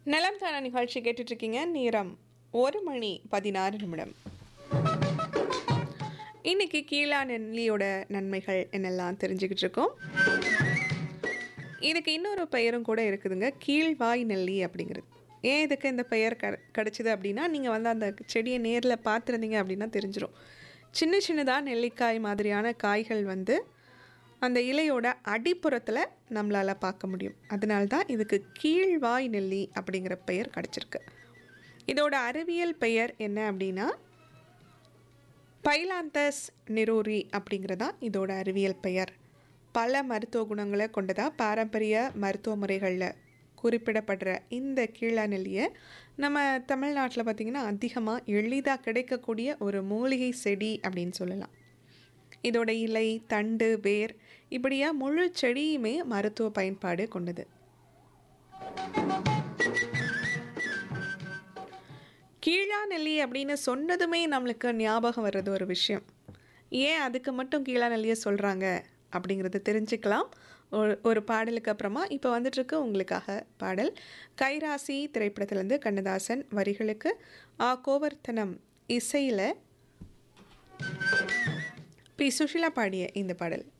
நலம் தான நிகழ்ச்சி கேட்டுட்டு இருக்கீங்க நேரம் ஒரு மணி பதினாறு நிமிடம் இன்னைக்கு கீழா நெல்லியோட நன்மைகள் என்னெல்லாம் தெரிஞ்சுக்கிட்டு இருக்கோம் இதுக்கு இன்னொரு பெயரும் கூட இருக்குதுங்க கீழ்வாய் நெல்லி அப்படிங்கிறது ஏன் இதுக்கு இந்த பெயர் க கிடச்சிது அப்படின்னா நீங்கள் வந்து அந்த செடியை நேரில் பார்த்துருந்தீங்க அப்படின்னா தெரிஞ்சிடும் சின்ன சின்னதாக நெல்லிக்காய் மாதிரியான காய்கள் வந்து அந்த இலையோட அடிப்புறத்தில் நம்மளால் பார்க்க முடியும் அதனால தான் இதுக்கு கீழ்வாய் நெல்லி அப்படிங்கிற பெயர் கிடச்சிருக்கு இதோட அறிவியல் பெயர் என்ன அப்படின்னா பைலாந்தஸ் நிரோரி அப்படிங்கிறதா இதோட அறிவியல் பெயர் பல மருத்துவ குணங்களை கொண்டதா பாரம்பரிய மருத்துவ முறைகளில் குறிப்பிடப்படுற இந்த கீழா நெல்லியை நம்ம தமிழ்நாட்டில் பார்த்திங்கன்னா அதிகமாக எளிதாக கிடைக்கக்கூடிய ஒரு மூலிகை செடி அப்படின்னு சொல்லலாம் இதோட இலை தண்டு வேர் இப்படியா முழு செடியுமே மருத்துவ பயன்பாடு கொண்டது கீழா நெல்லி அப்படின்னு சொன்னதுமே நம்மளுக்கு ஞாபகம் வர்றது ஒரு விஷயம் ஏன் அதுக்கு மட்டும் கீழா நெல்லியை சொல்கிறாங்க அப்படிங்கிறத தெரிஞ்சுக்கலாம் ஒரு ஒரு பாடலுக்கு அப்புறமா இப்போ வந்துட்டுருக்கு உங்களுக்காக பாடல் கைராசி திரைப்படத்திலேருந்து கண்ணதாசன் வரிகளுக்கு ஆ கோவர்த்தனம் இசையில் பி சுஷிலா பாடிய இந்த பாடல்